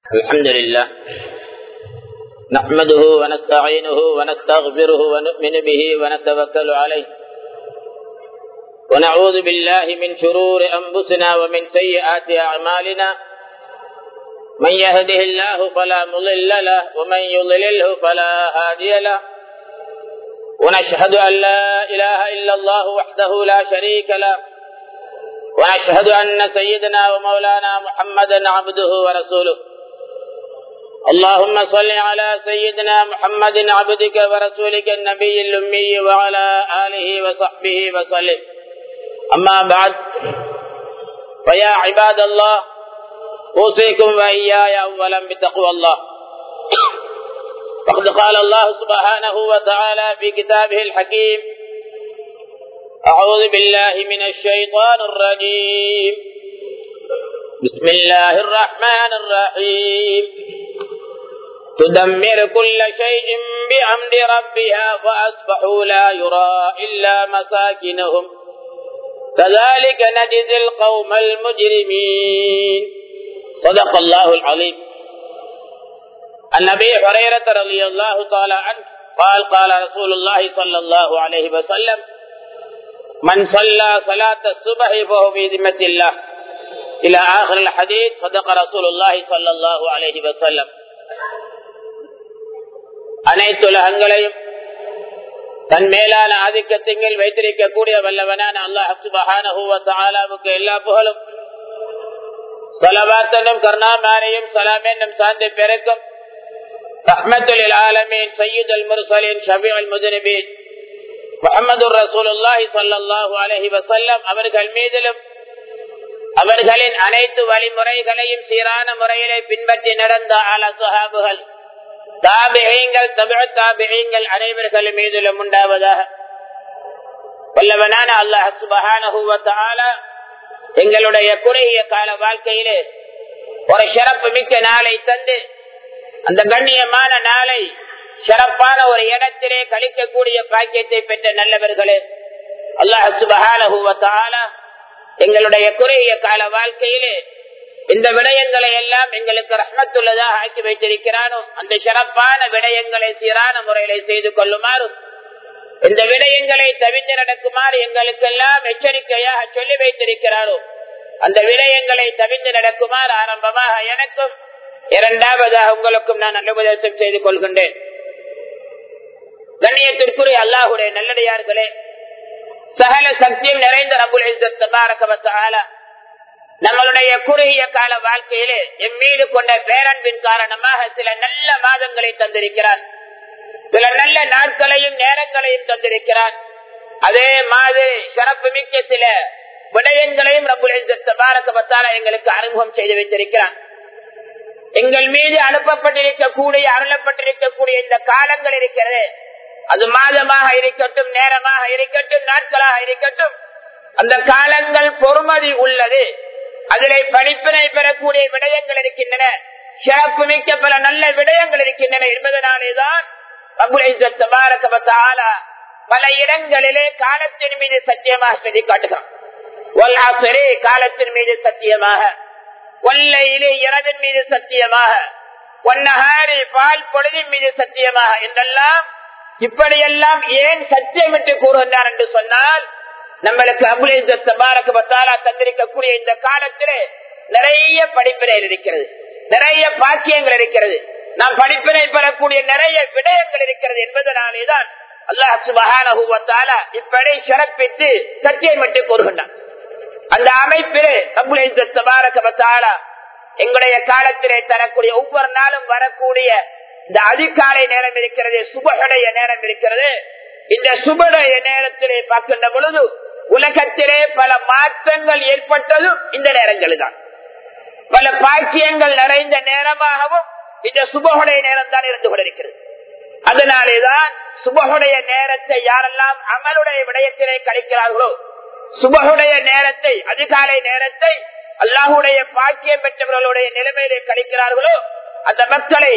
الحمد لله نحمده ونستعينه ونستغفره ونؤمن به ونتوكل عليه ونعوذ بالله من شرور أنفسنا ومن سيئات أعمالنا من يهده الله فلا مضل له ومن يضلله فلا هادي له ونشهد أن لا إله إلا الله وحده لا شريك له ونشهد أن سيدنا ومولانا محمدا عبده ورسوله اللهم صل على سيدنا محمد عبدك ورسولك النبي الأمي وعلى آله وصحبه وسلم أما بعد فيا عباد الله أوصيكم وإياي أولا بتقوى الله وقد قال الله سبحانه وتعالى في كتابه الحكيم أعوذ بالله من الشيطان الرجيم بسم الله الرحمن الرحيم تدمر كل شيء بأمر ربها فأصبحوا لا يرى إلا مساكنهم كذلك نجزي القوم المجرمين صدق الله العظيم عن ابي هريره رضي الله تعالى عنه قال قال رسول الله صلى الله عليه وسلم من صلى صلاة الصبح فهو في ذمة الله إلى آخر الحديث صدق رسول الله صلى الله عليه وسلم அனைத்து உலகங்களையும் தன் மேலான ஆதிக்கத்திங்கள் வைத்திருக்கக்கூடிய வல்லவனான அல்லாஹ் சுபஹானஹுவத்தாலாவுக்கு எல்லா புகழும் சலவாத்தனும் கருணாமாரையும் சலாமேனும் சார்ந்த பிறக்கும் ரஹ்மத்துல் ஆலமீன் சையீத் அல் முர்சலின் ஷபி அல் முஜனபீன் முகமது ரசூலுல்லாஹி சல்லாஹூ அலஹி வசல்லம் அவர்கள் மீதிலும் அவர்களின் அனைத்து வழிமுறைகளையும் சீரான முறையிலே பின்பற்றி நடந்த ஆல சுஹாபுகள் தாபிகள் தமிழ் தாபிகள் அனைவர்கள் மீதிலும் உண்டாவதாக வல்லவனான அல்லாஹ் சுபஹான எங்களுடைய குறுகிய கால வாழ்க்கையிலே ஒரு சிறப்பு மிக்க நாளை தந்து அந்த கண்ணியமான நாளை சிறப்பான ஒரு இடத்திலே கழிக்கக்கூடிய பாக்கியத்தை பெற்ற நல்லவர்களே அல்லாஹ் சுபஹான எங்களுடைய குறுகிய கால வாழ்க்கையிலே இந்த விடயங்களை எல்லாம் எங்களுக்கு ரஹ்மத்துள்ளதாக ஆக்கி வைத்திருக்கிறானோ அந்த சிறப்பான விடயங்களை சீரான முறையில செய்து கொள்ளுமாறும் இந்த விடயங்களை தவிர்த்து நடக்குமாறு எங்களுக்கெல்லாம் எச்சரிக்கையாக சொல்லி வைத்திருக்கிறாரோ அந்த விடயங்களை தவிர்த்து நடக்குமாறு ஆரம்பமாக எனக்கும் இரண்டாவதாக உங்களுக்கும் நான் நல்ல உபதேசம் செய்து கொள்கின்றேன் கண்ணியத்திற்குரிய அல்லாஹுடைய நல்லடியார்களே சகல சக்தியும் நிறைந்த ரபுல் நம்மளுடைய குறுகிய கால வாழ்க்கையிலே எம் மீது கொண்ட பேரன்பின் காரணமாக சில நல்ல மாதங்களை தந்திருக்கிறார் சில நல்ல நாட்களையும் நேரங்களையும் தந்திருக்கிறார் அதே மாதிரி சிறப்பு மிக்க சில விடயங்களையும் ரபுல் எங்களுக்கு அறிமுகம் செய்து வைத்திருக்கிறார் எங்கள் மீது அனுப்பப்பட்டிருக்கக்கூடிய அருளப்பட்டிருக்கக்கூடிய இந்த காலங்கள் இருக்கிறது அது மாதமாக இருக்கட்டும் நேரமாக இருக்கட்டும் நாட்களாக இருக்கட்டும் அந்த காலங்கள் பொறுமதி உள்ளது அதிலே படிப்பினை பெறக்கூடிய விடயங்கள் இருக்கின்றன சிறப்பு மிக்க பல நல்ல விடயங்கள் இருக்கின்றன என்பதனாலேதான் பல இடங்களிலே காலத்தின் மீது சத்தியமாக சொல்லி காட்டுகிறான் காலத்தின் மீது சத்தியமாக ஒல்லையிலே இரவின் மீது சத்தியமாக ஒன்னகாரி பால் பொழுதின் மீது சத்தியமாக என்றெல்லாம் இப்படியெல்லாம் ஏன் சத்தியமிட்டு கூறுகின்றார் என்று சொன்னால் நம்மளுக்கு அபுலேசத்தாலா தந்திருக்கக்கூடிய இந்த காலத்திலே நிறைய படிப்பினைகள் இருக்கிறது நிறைய பாக்கியங்கள் இருக்கிறது நாம் படிப்பினை பெறக்கூடிய நிறைய விடயங்கள் இருக்கிறது என்பதனாலேதான் அல்லாஹ் சுபகான இப்படி சிறப்பித்து சத்தியமிட்டு கூறுகின்றான் அந்த அமைப்பிலே அபுலேசத்தாலா எங்களுடைய காலத்திலே தரக்கூடிய ஒவ்வொரு நாளும் வரக்கூடிய இந்த அதிகாலை நேரம் இருக்கிறது சுபகுடைய நேரம் இருக்கிறது இந்த சுபடைய நேரத்திலே பார்க்கின்ற பொழுது உலகத்திலே பல மாற்றங்கள் ஏற்பட்டதும் இந்த நேரங்கள் தான் பல பாக்கியங்கள் நிறைந்த நேரமாகவும் இந்த சுபகுடைய நேரம் தான் இருந்து கொண்டிருக்கிறது அதனாலேதான் சுபகுடைய நேரத்தை யாரெல்லாம் அமலுடைய விடயத்திலே கழிக்கிறார்களோ சுபகுடைய நேரத்தை அதிகாலை நேரத்தை அல்லாஹுடைய பாக்கியம் பெற்றவர்களுடைய நிலைமையிலே கழிக்கிறார்களோ அந்த மக்களை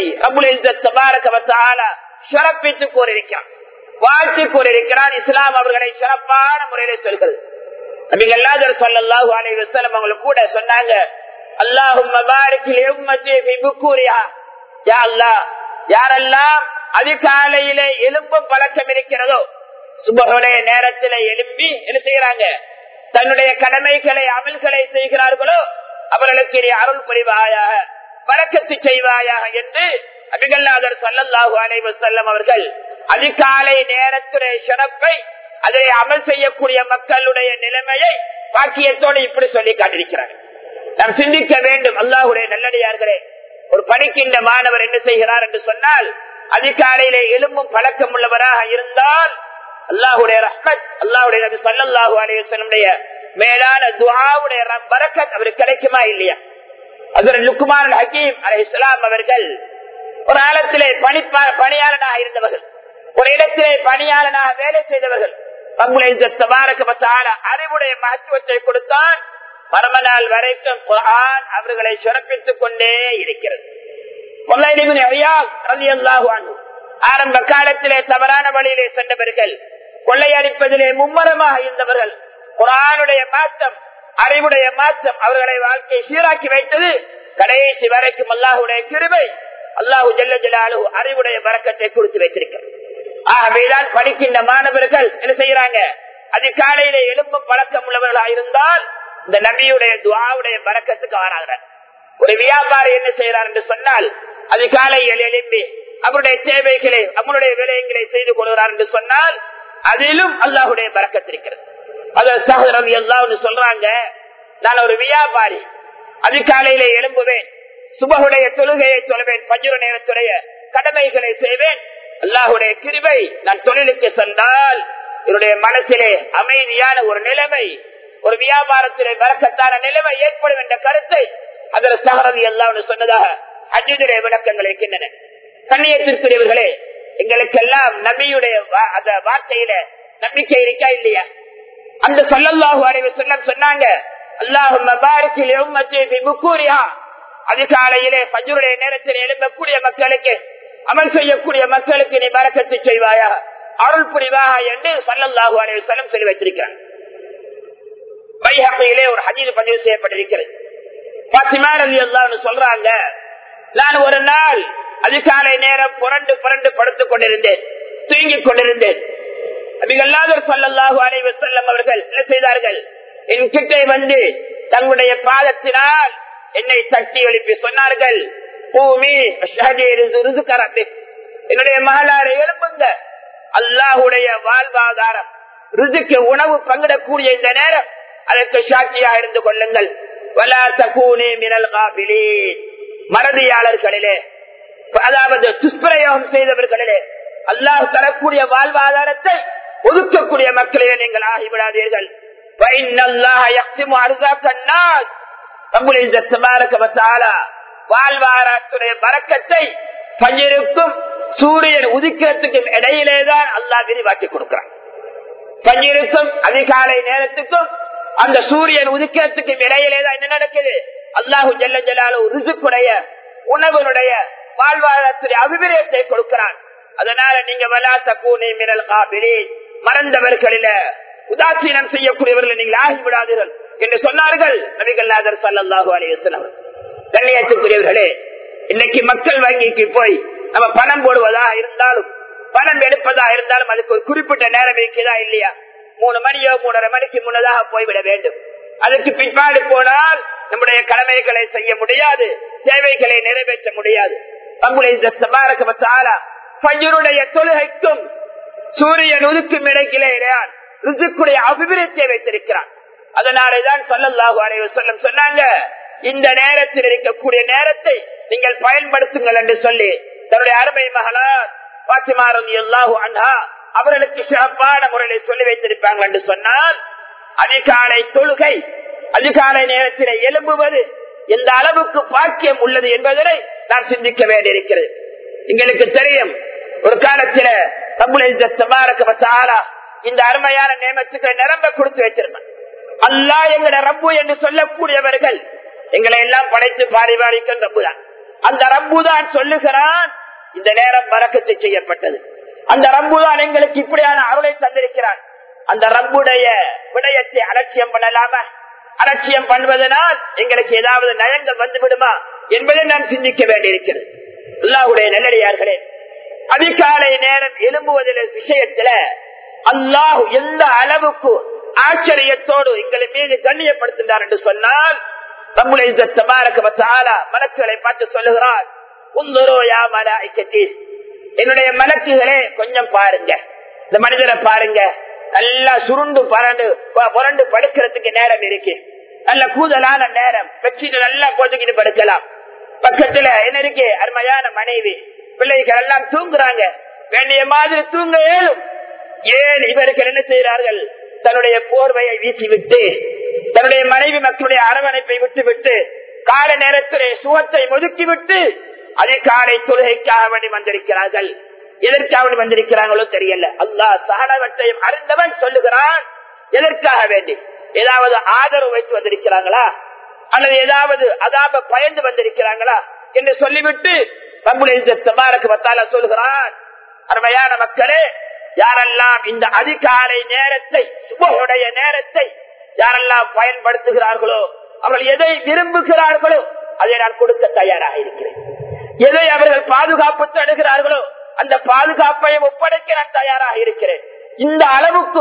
சிறப்பித்து கூறியிருக்கிறார் வாழ்த்து கூறியிருக்கிறார் இஸ்லாம் அவர்களை சிறப்பான முறையில சொல்கிறது நபிகள் சொல்லல்லாஹு அலைஹி வஸல்லம் அவங்க கூட சொன்னாங்க அல்லாஹும் யாரெல்லாம் அதிகாலையிலே எலும்பும் பழக்கம் இருக்கிறதோ சுபகுடைய நேரத்தில் எழும்பி என்ன செய்யறாங்க தன்னுடைய கடமைகளை அமல்களை செய்கிறார்களோ அவர்களுக்கு நீ அருள் புரிவாயாக வழக்கத்து செய்வாயாக என்று அபிகல்லாதர் சல்லல்லாஹு அலைவ செல்லம் அவர்கள் அதிகாலை நேரத்துடைய சிறப்பை அதை அமல் செய்யக்கூடிய மக்களுடைய நிலைமையை பாக்கியத்தோடு இப்படி சொல்லி காட்டிருக்கிறார் நாம் சிந்திக்க வேண்டும் அல்லாஹுடைய நல்லடியார்களே ஒரு படிக்கின்ற மாணவர் என்ன செய்கிறார் என்று சொன்னால் அதிகாலையிலே எலும்பும் பழக்கம் உள்ளவராக இருந்தால் அல்லாஹுடைய ரஹ்மத் அல்லாஹுடைய நபி சல்லாஹூ அலையுடைய மேலான துவாவுடைய பரக்கத் அவருக்கு கிடைக்குமா இல்லையா அதர் லுக்குமான் ஹக்கீம் அலை இஸ்லாம் அவர்கள் ஒரு காலத்திலே பணி பணியாளனாக இருந்தவர்கள் ஒரு இடத்திலே பணியாளனாக வேலை செய்தவர்கள் அறிவுடைய மகத்துவத்தை கொடுத்தான் மரமநாள் வரைக்கும் குரான் அவர்களை சிறப்பித்துக் கொண்டே இருக்கிறது ஆரம்ப காலத்திலே தவறான வழியிலே சென்றவர்கள் கொள்ளையடிப்பதிலே மும்மரமாக இருந்தவர்கள் குரானுடைய மாற்றம் அறிவுடைய மாற்றம் அவர்களை வாழ்க்கையை சீராக்கி வைத்தது கடைசி வரைக்கும் அல்லாஹுடைய கிருபை அல்லாஹு ஜல்ல ஜலாலு அறிவுடைய வரக்கத்தை கொடுத்து வைத்திருக்கிறார் ஆகவேதான் படிக்கின்ற மாணவர்கள் என்ன செய்யறாங்க அதிகாலையில எலும்பும் பழக்கம் உள்ளவர்களாக இருந்தால் இந்த நபியுடைய துவாவுடைய பறக்கத்துக்கு ஆனாகிறார் ஒரு வியாபாரி என்ன செய்யறார் என்று சொன்னால் அதிகாலையில் எழும்பி அவருடைய தேவைகளை அவருடைய விலையங்களை செய்து கொள்கிறார் என்று சொன்னால் அதிலும் அல்லாஹுடைய பறக்கத்திருக்கிறது அது எல்லாம் சொல்றாங்க நான் ஒரு வியாபாரி அதிகாலையில எழும்புவேன் சுபகுடைய தொழுகையை சொல்வேன் பஞ்சுர நேரத்துடைய கடமைகளை செய்வேன் அல்லாஹுடைய கிருவை நான் தொழிலுக்கு சென்றால் என்னுடைய மனசிலே அமைதியான ஒரு நிலைமை ஒரு வியாபாரத்திலே வரக்கத்தான நிலைமை ஏற்படும் என்ற கருத்தை அதில் சகரதி எல்லாம் சொன்னதாக அஜிதுடைய விளக்கங்கள் இருக்கின்றன கண்ணியத்திற்குரியவர்களே எங்களுக்கெல்லாம் நபியுடைய அந்த வார்த்தையில நம்பிக்கை இருக்கா இல்லையா அந்த சொல்லல்லாஹு அறைவு சொல்ல சொன்னாங்க அல்லாஹும் அதிகாலையிலே பஜருடைய நேரத்தில் எழும்பக்கூடிய மக்களுக்கு அமல் செய்யக்கூடிய மக்களுக்கு நீ பறக்கத்து செய்வாயா அருள் புரிவாக என்று சல்லல்லாஹு அலைய செல்லம் சொல்லி வைத்திருக்கிறார் பைஹகையிலே ஒரு ஹதீது பதிவு செய்யப்பட்டிருக்கிறது பாத்திமா ரவி அல்லான்னு சொல்றாங்க நான் ஒரு நாள் அதிகாலை நேரம் புரண்டு புரண்டு படுத்துக் கொண்டிருந்தேன் தூங்கிக் கொண்டிருந்தேன் அபிகல்லாதர் சல்லல்லாஹு அலைவ செல்லம் அவர்கள் என்ன செய்தார்கள் என் கிட்டே வந்து தங்களுடைய பாதத்தினால் என்னை தட்டி எழுப்பி சொன்னார்கள் பூமி என்னுடைய மகளாரை எழுப்புங்க அல்லாஹுடைய வாழ்வாதாரம் ருதுக்கு உணவு பங்கிடக்கூடிய இந்த நேரம் அதற்கு சாட்சியா இருந்து கொள்ளுங்கள் மறதியாளர்களிலே அதாவது துஷ்பிரயோகம் செய்தவர்களிலே அல்லாஹ் தரக்கூடிய வாழ்வாதாரத்தை ஒதுக்கக்கூடிய மக்களிலே நீங்கள் ஆகிவிடாதீர்கள் வாழ்வாரத்துடைய பறக்கத்தை பஞ்சிருக்கும் சூரியன் உதிக்கிறதுக்கும் இடையிலேதான் அல்லாஹ் விரிவாக்கி கொடுக்கிறான் பஞ்சிருக்கும் அதிகாலை நேரத்துக்கும் அந்த சூரியன் உதிக்கிறதுக்கு இடையிலேதான் என்ன நடக்குது அல்லாஹு ஜல்ல ஜலாலு ருசுக்குடைய உணவனுடைய வாழ்வாதாரத்துடைய அபிவிரயத்தை கொடுக்கிறான் அதனால நீங்க வலாத்த கூனி மினல் காபிரி மறந்தவர்களில உதாசீனம் செய்யக்கூடியவர்கள் நீங்கள் ஆகிவிடாதீர்கள் என்று சொன்னார்கள் நபிகள் நாதர் சல்லாஹூ அலையம் கண்ணியத்துக்குரியவர்களே இன்னைக்கு மக்கள் வங்கிக்கு போய் நம்ம பணம் போடுவதாக இருந்தாலும் பணம் எடுப்பதாக இருந்தாலும் அதுக்கு ஒரு குறிப்பிட்ட நேரம் இருக்குதா இல்லையா மூணு மணியோ மூணரை மணிக்கு முன்னதாக போய்விட வேண்டும் அதுக்கு பிற்பாடு போனால் நம்முடைய கடமைகளை செய்ய முடியாது தேவைகளை நிறைவேற்ற முடியாது பஞ்சருடைய தொழுகைக்கும் சூரியன் உதுக்கும் இடைக்கிலே ருசுக்குடைய அபிவிருத்தியை வைத்திருக்கிறான் அதனாலேதான் சொல்லல்லாஹு அனைவர் சொல்லம் சொன்னாங்க இந்த நேரத்தில் இருக்கக்கூடிய நேரத்தை நீங்கள் பயன்படுத்துங்கள் என்று சொல்லி தன்னுடைய அருமை மகளார் பாத்திமாரதி எல்லாஹு அண்ணா அவர்களுக்கு சிறப்பான முறையில் சொல்லி வைத்திருப்பாங்க என்று சொன்னால் அதிகாலை தொழுகை அதிகாலை நேரத்தில் எழும்புவது எந்த அளவுக்கு பாக்கியம் உள்ளது என்பதனை நாம் சிந்திக்க வேண்டியிருக்கிறது எங்களுக்கு தெரியும் ஒரு காலத்தில் இந்த அருமையான நியமத்துக்கு நிரம்ப கொடுத்து வச்சிருந்தான் அல்லா எங்கட ரப்பு என்று சொல்லக்கூடியவர்கள் எங்களை எல்லாம் படைத்து பாரிபாரிக்கும் ரப்புதான் அந்த ரப்புதான் சொல்லுகிறான் இந்த நேரம் வழக்கத்தை செய்யப்பட்டது அந்த ரப்புதான் எங்களுக்கு இப்படியான அருளை தந்திருக்கிறான் அந்த ரப்புடைய விடயத்தை அலட்சியம் பண்ணலாம அலட்சியம் பண்ணுவதனால் எங்களுக்கு ஏதாவது நயங்கள் வந்து விடுமா என்பதை நாம் சிந்திக்க வேண்டியிருக்கிறது அல்லாஹுடைய நல்லடியார்களே அதிகாலை நேரம் எழும்புவதில் விஷயத்துல அல்லாஹ் எந்த அளவுக்கு ஆச்சரியத்தோடு எங்களை மீது கண்ணியப்படுத்துகிறார் என்று சொன்னால் நம்முடைய இந்த தபாரக மலக்குகளை பார்த்து சொல்லுகிறார் உந்தரோயா மலாய்க்கத்தி என்னுடைய மலக்குகளே கொஞ்சம் பாருங்க இந்த மனிதரை பாருங்க நல்லா சுருண்டு பரண்டு புரண்டு படுக்கிறதுக்கு நேரம் இருக்கு நல்ல கூதலான நேரம் பெட்ஷீட் நல்லா போட்டுக்கிட்டு படுக்கலாம் பக்கத்துல என்ன இருக்கு அருமையான மனைவி பிள்ளைகள் எல்லாம் தூங்குறாங்க வேண்டிய மாதிரி தூங்க ஏழும் ஏன் இவர்கள் என்ன செய்கிறார்கள் தன்னுடைய போர்வையை வீசிவிட்டு தன்னுடைய மனைவி மக்களுடைய அரவணைப்பை விட்டுவிட்டு கால நேரத்திலே சுகத்தை ஒதுக்கிவிட்டு அதிகாலை தொழுகைக்காக வேண்டி வந்திருக்கிறார்கள் எதற்காக வேண்டி வந்திருக்கிறாங்களோ தெரியல அல்லா சகலவற்றையும் அறிந்தவன் சொல்லுகிறான் எதற்காக வேண்டி ஏதாவது ஆதரவு வைத்து வந்திருக்கிறாங்களா அல்லது ஏதாவது அதாப பயந்து வந்திருக்கிறாங்களா என்று சொல்லிவிட்டு நம்முடைய தபாரக்கு வத்தால சொல்லுகிறான் அருமையான மக்களே யாரெல்லாம் இந்த அதிகாலை நேரத்தை சுபகுடைய நேரத்தை யாரெல்லாம் பயன்படுத்துகிறார்களோ அவர்கள் எதை விரும்புகிறார்களோ அதை நான் கொடுக்க தயாராக இருக்கிறேன் எதை அவர்கள் பாதுகாப்பு தடுகிறார்களோ அந்த பாதுகாப்பையும் ஒப்படைக்க நான் தயாராக இருக்கிறேன் இந்த அளவுக்கு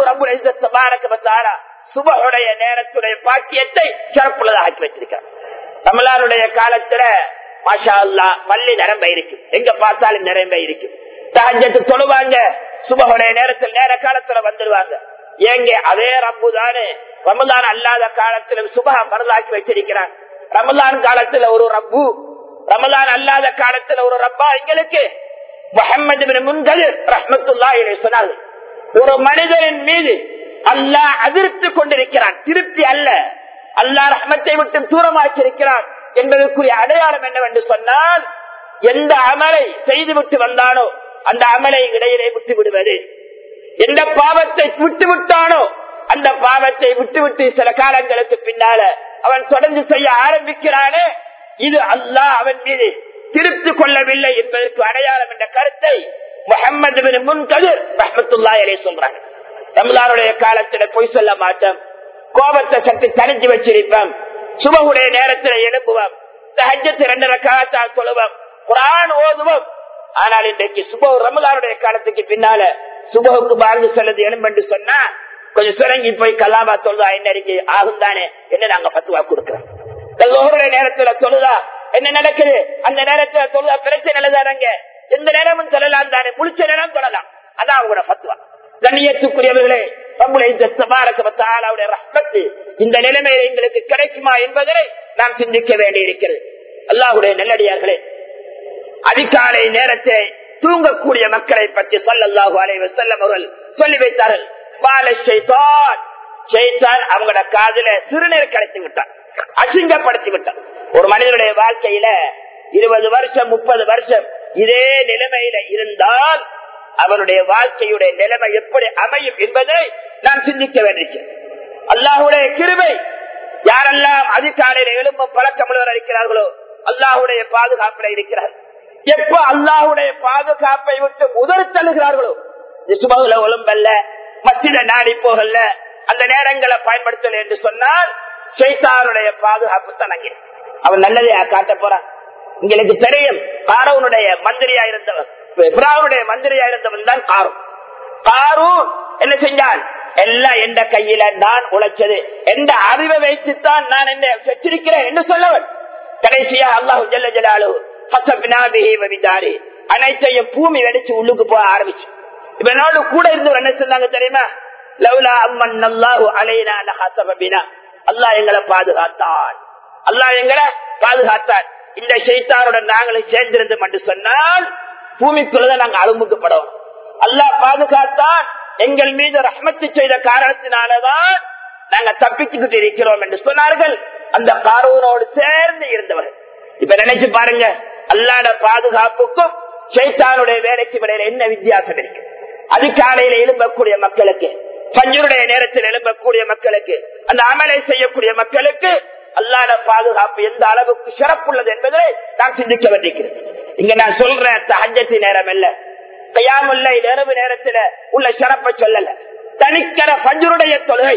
ரபுரா சுபகுடைய நேரத்துடைய பாக்கியத்தை சிறப்புள்ளதாக ஆக்கி வச்சிருக்கிறார் தமிழாருடைய காலத்துல மாஷா அல்லா பள்ளி நிரம்ப இருக்கு எங்க பார்த்தாலும் நிரம்ப இருக்கு தகஜத்து தொழுவாங்க சுபகுடைய நேரத்தில் நேர காலத்துல வந்துடுவாங்க ஏங்க அதே ரப்பு தானே ரமதான் அல்லாத காலத்துல சுபக மருளாக்கி வச்சிருக்கிறான் ரமதான் காலத்துல ஒரு ரப்பு ரமதான் அல்லாத காலத்துல ஒரு ரப்பா எங்களுக்கு முகமது முன்கதிர் ரஹமத்துல்லா சொன்னார்கள் ஒரு மனிதரின் மீது அல்லாஹ் அதிர்த்து கொண்டிருக்கிறான் திருப்தி அல்ல அல்லாஹ் ரஹமத்தை விட்டு தூரமாக்கி இருக்கிறான் என்பதற்குரிய அடையாளம் என்னவென்று சொன்னால் எந்த அமலை செய்துவிட்டு வந்தானோ அந்த அமலை இடையிலே விட்டு விடுவது எந்த பாவத்தை விட்டு விட்டானோ அந்த பாவத்தை விட்டுவிட்டு சில காலங்களுக்கு பின்னால அவன் தொடர்ந்து செய்ய ஆரம்பிக்கிறானே இது அல்லாஹ் அவன் மீது திருப்தி கொள்ளவில்லை என்பதற்கு அடையாளம் என்ற கருத்தை முகமது முன்கதிர் ரஹமத்துல்லா அலே சொல்றாங்க தமிழாருடைய காலத்துல பொய் சொல்ல மாட்டோம் கோபத்தை சக்தி தனிஞ்சு வச்சிருப்போம் சுபகுடைய நேரத்தில் எழுப்புவோம் சஹஜத்து ரெண்டரை காலத்தால் சொல்லுவோம் குரான் ஓதுவோம் ஆனால் இன்றைக்கு சுப ரமலானுடைய காலத்துக்கு பின்னால சுபகுக்கு பாரதி சொல்றது எலும்பு சொன்னா கொஞ்சம் சுரங்கி போய் கலாபா சொல்லுதா என்ன இருக்கு ஆகும் தானே என்ன நாங்க பத்துவா கொடுக்கிறோம் நேரத்துல சொல்லுதா என்ன நடக்குது அந்த நேரத்துல சொல்லுதா பிரச்சனை எழுதாங்க எந்த நேரமும் சொல்லலாம் தானே முழிச்ச நேரம் சொல்லலாம் அதான் அவங்களோட பத்துவா கண்ணியத்துக்குரியவர்களே இந்த நிலைமையில எங்களுக்கு கிடைக்குமா என்பதை நாம் சிந்திக்க வேண்டியிருக்கிறது அல்லாஹுடைய நல்லடியார்களே அதிகாலை நேரத்தை தூங்கக்கூடிய மக்களை பற்றி சொல்லல்லாஹு அலைவ செல்லம் அவர்கள் சொல்லி வைத்தார்கள் பால ஷைத்தான் ஷைத்தான் அவங்களோட காதல சிறுநீர் கிடைத்து விட்டான் அசிங்கப்படுத்தி விட்டான் ஒரு மனிதனுடைய வாழ்க்கையில இருபது வருஷம் முப்பது வருஷம் இதே நிலைமையில இருந்தால் அவனுடைய வாழ்க்கையுடைய நிலைமை எப்படி அமையும் என்பதை நாம் சிந்திக்க வேண்டியிருக்கிறோம் அல்லாஹுடைய கிருபை யாரெல்லாம் அதிகாலையில எழும்ப பழக்கமுள்ளவர் இருக்கிறார்களோ அல்லாஹுடைய பாதுகாப்பில் இருக்கிறார் எப்ப அல்லாஹுடைய பாதுகாப்பை விட்டு உதறி தள்ளுகிறார்களோ சுபகுல ஒழும்பல்ல மச்சித நாடி போகல அந்த நேரங்களை பயன்படுத்தல என்று சொன்னால் சைத்தாருடைய பாதுகாப்பு தான் அங்கே அவன் நல்லதையா காட்ட போறான் உங்களுக்கு தெரியும் காரவனுடைய மந்திரியா இருந்தவன் பிராவுடைய மந்திரியா இருந்தவன் தான் காரும் காரும் என்ன செஞ்சான் எல்லாம் எந்த கையில நான் உழைச்சது எந்த அறிவை வைத்துத்தான் நான் என்ன வச்சிருக்கிறேன் என்று சொல்லவன் கடைசியா அல்லாஹு ஜல்ல ஜலாலு அனைத்தையும் பூமி வெடிச்சு உள்ளுக்கு போக ஆரம்பிச்சு இவனோடு கூட இருந்து என்ன சொன்னாங்க தெரியுமா லவ்லா அம்மன் அல்லாஹு அலைனா லஹாசபினா அல்லாஹ் எங்களை பாதுகாத்தான் அல்லாஹ் எங்களை பாதுகாத்தான் இந்த செய்தாருடன் நாங்களும் சேர்ந்திருந்தோம் என்று சொன்னால் பூமிக்குள்ளதான் நாங்கள் அழுமுக்கப்படும் அல்லாஹ் பாதுகாத்தான் எங்கள் மீது ரஹ்மத்து செய்த காரணத்தினாலதான் நாங்க தப்பிச்சுக்கிட்டு இருக்கிறோம் என்று சொன்னார்கள் அந்த காரூரோடு சேர்ந்து இருந்தவர்கள் இப்ப நினைச்சு பாருங்க அல்லாட பாதுகாப்புக்கும் சைத்தானுடைய வேலைக்கு இடையில என்ன வித்தியாசம் இருக்கு அதிகாலையில எழும்பக்கூடிய மக்களுக்கு பஞ்சருடைய நேரத்தில் எழும்பக்கூடிய மக்களுக்கு அந்த அமலை செய்யக்கூடிய மக்களுக்கு அல்லாத பாதுகாப்பு எந்த அளவுக்கு சிறப்புள்ளது என்பதை நாம் சிந்திக்க வேண்டியிருக்கிறது இங்க நான் சொல்றேன் தஹஜத்தி நேரம் இல்ல கையாமுல்ல இரவு நேரத்துல உள்ள சிறப்பை சொல்லல தனிக்கர பஞ்சருடைய தொழுகை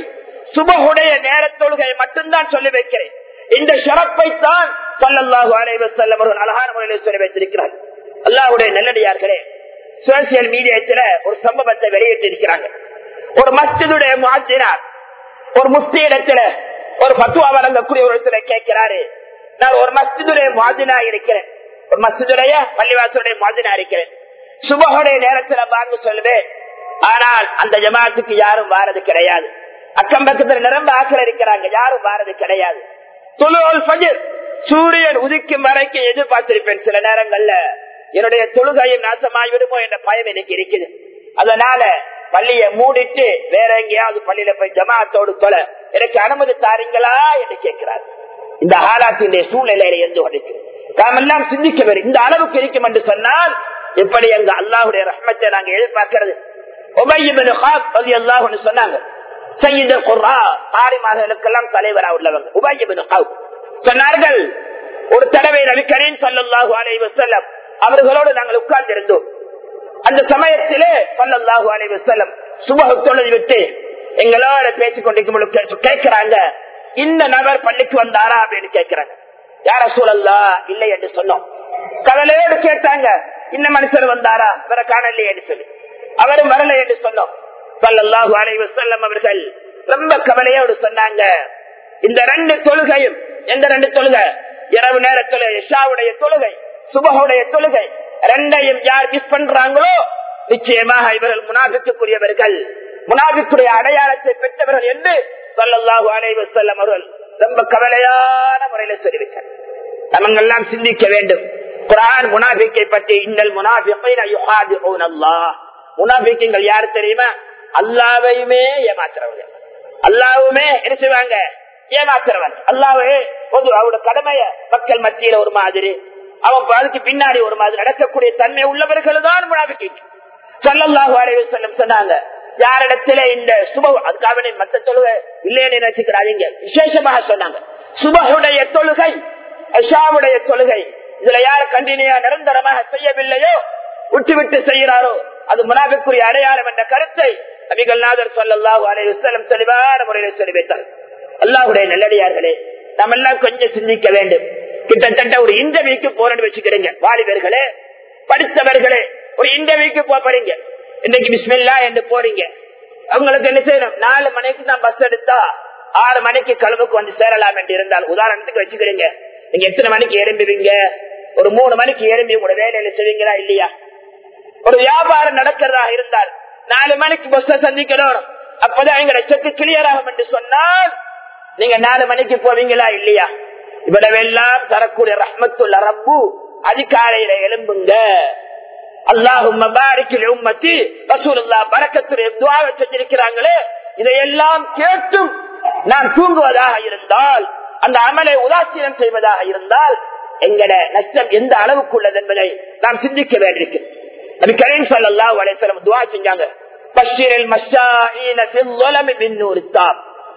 சுபகுடைய நேர தொழுகையை மட்டும்தான் சொல்லி வைக்கிறேன் இந்த ஷரப்பை தான் சல்லல்லாஹு அலைஹி வஸல்லம் அவர்கள் அழகான முறையில் சொல்லி வைத்திருக்கிறார் அல்லாஹ்வுடைய நல்லடியார்களே சோசியல் மீடியாத்துல ஒரு சம்பவத்தை வெளியிட்டிருக்கிறாங்க ஒரு மஸ்ஜிதுடைய முஅத்தினார் ஒரு முஸ்தி இடத்துல ஒரு பத்துவா வழங்கக்கூடிய ஒரு இடத்துல கேட்கிறாரு நான் ஒரு மஸ்ஜிதுடைய முஅத்தினா இருக்கிறேன் ஒரு மஸ்ஜிதுடைய பள்ளிவாசலுடைய முஅத்தினா இருக்கிறேன் சுபகுடைய நேரத்துல வாங்க சொல்லுவேன் ஆனால் அந்த ஜமாத்துக்கு யாரும் வாரது கிடையாது அக்கம் பக்கத்துல நிரம்ப ஆக்கள் இருக்கிறாங்க யாரும் வாரது கிடையாது தொழுவல் ஃபஜர் சூரியன் உதிக்கும் வரைக்கும் எதிர்பார்த்திருப்பேன் சில நேரங்கள்ல என்னுடைய தொழுகையும் நாசமாய் விடுமோ என்ற பயம் எனக்கு இருக்குது அதனால பள்ளியை மூடிட்டு வேற எங்கேயாவது பள்ளியில போய் ஜமாத்தோடு தொலை எனக்கு அனுமதி தாரீங்களா என்று கேட்கிறார் இந்த ஆலாத்தினுடைய சூழ்நிலையில இருந்து கொண்டிருக்கிறது நாமெல்லாம் சிந்திக்க வேண்டும் இந்த அளவுக்கு இருக்கும் என்று சொன்னால் எப்படி எங்க அல்லாஹுடைய ரஹ்மத்தை நாங்க எதிர்பார்க்கிறது உபய்யபின் ஹாப் ரலி அல்லாஹ்னு சொன்னாங்க சையீத் குர்ரா தாரிமார்களுக்கெல்லாம் தலைவரா உள்ளவங்க உபய்யபின் ஹாப் சொன்னார்கள் ஒரு தடவை நபி கரீம் ஸல்லல்லாஹு அலைஹி வஸல்லம் அவர்களோடு நாங்கள் உட்கார்ந்து இருந்தோம் அந்த சமயத்திலே ஸல்லல்லாஹு அலைஹி வஸல்லம் சுபஹ் தொழுது விட்டு எங்களோட பேசிக் கொண்டிருக்கும் பொழுது கே- கேட்கிறாங்க இந்த நபர் பள்ளிக்கு வந்தாரா அப்படின்னு கேட்கிறாங்க யார சூழல்லா இல்லை என்று சொன்னோம் கவலையோடு கேட்டாங்க இந்த மனுஷர் வந்தாரா வேற காணலையே என்று சொல்லி அவரும் வரல என்று சொன்னோம் சல்லல்லாஹு அலைஹி வஸல்லம் அவர்கள் ரொம்ப கவலையோடு சொன்னாங்க இந்த ரெண்டு தொழுகையும் எந்த ரெண்டு தொழுகை இரவு நேரத்துல இஷாவுடைய தொழுகை சுபஹுடைய தொழுகை ரெண்டையும் யார் மிஸ் பண்றாங்களோ நிச்சயமாக இவர்கள் முனாபிக்குரியவர்கள் முனாபிக்குடைய அடையாளத்தை பெற்றவர்கள் என்று சல்லல்லாஹு அலைஹி வஸல்லம் அவர்கள் ரொம்ப கவலையான முறையில தெரிவித்தார் நமங்கெல்லாம் சிந்திக்க வேண்டும் குரான் முனாபிக்கை பற்றி இன்னல் முனாபிக்கை அல்லாஹ் முனாபிக்கங்கள் யாரு தெரியுமா அல்லாவையுமே ஏமாத்துறவங்க அல்லாவுமே என்ன செய்வாங்க ஏமாத்துறவன் அல்லாவே பொது அவரோட கடமைய மக்கள் மத்தியில ஒரு மாதிரி அவன் அதுக்கு பின்னாடி ஒரு மாதிரி நடக்கக்கூடிய தன்மை உள்ளவர்கள் தான் முனாபிக்கை சல்லல்லாஹு அலைஹி வஸல்லம் சொன்னாங்க யாரிடத்திலே இந்த சுப அதுக்காக நீ மத்த தொழுகை இல்லைன்னு நினைச்சுக்கிறாதீங்க விசேஷமாக சொன்னாங்க சுபகுடைய தொழுகை அஷாவுடைய தொழுகை இதுல யார் கண்டினியா நிரந்தரமாக செய்யவில்லையோ விட்டு விட்டு செய்கிறாரோ அது முனாபிக்குரிய அடையாளம் என்ற கருத்தை அபிகள் நாதர் சொல்லல்லாஹு அலைஹி வஸல்லம் தெளிவான முறையில் சொல்லி வைத்தார் அல்லாஹுடைய நல்லடியார்களே நம்ம எல்லாம் கொஞ்சம் சிந்திக்க வேண்டும் கிட்டத்தட்ட ஒரு இன்டர்வியூக்கு போறேன்னு வச்சுக்கிறீங்க வாலிபர்களே படித்தவர்களே ஒரு இன்டர்வியூக்கு போறீங்க இன்னைக்கு பிஸ்மில்லா என்று போறீங்க அவங்களுக்கு என்ன செய்யணும் நாலு மணிக்கு நான் பஸ் எடுத்தா ஆறு மணிக்கு கிளம்புக்கு வந்து சேரலாம் என்று இருந்தால் உதாரணத்துக்கு வச்சுக்கிறீங்க நீங்க எத்தனை மணிக்கு எழும்புவீங்க ஒரு மூணு மணிக்கு எழும்பி உங்களோட வேலையில செய்வீங்களா இல்லையா ஒரு வியாபாரம் நடக்கிறதா இருந்தால் நாலு மணிக்கு பஸ் சந்திக்கணும் அப்பதான் எங்களை செக்கு கிளியர் ஆகும் என்று சொன்னால் நீங்க நாலு மணிக்கு போவீங்களா இல்லையா இவ்வளவெல்லாம் தரக்கூடிய ரஹ்மத்துள்ள ரப்பு அதிகாலையில எழும்புங்க அல்லாஹும் உம்மத்தி ரசூலுல்லா பரக்கத்துடைய துவாவை செஞ்சிருக்கிறாங்களே இதையெல்லாம் கேட்டும் நான் தூங்குவதாக இருந்தால் அந்த அமலை உதாசீனம் செய்வதாக இருந்தால் எங்கட நஷ்டம் எந்த அளவுக்கு உள்ளது என்பதை நாம் சிந்திக்க வேண்டியிருக்கு அது கரீம் ஸல்லல்லாஹு அலைஹி வஸல்லம் துஆ செஞ்சாங்க பஷ்ஷிரில் மஷ்ஷாஈன ஃபில் ظلم بالنور التام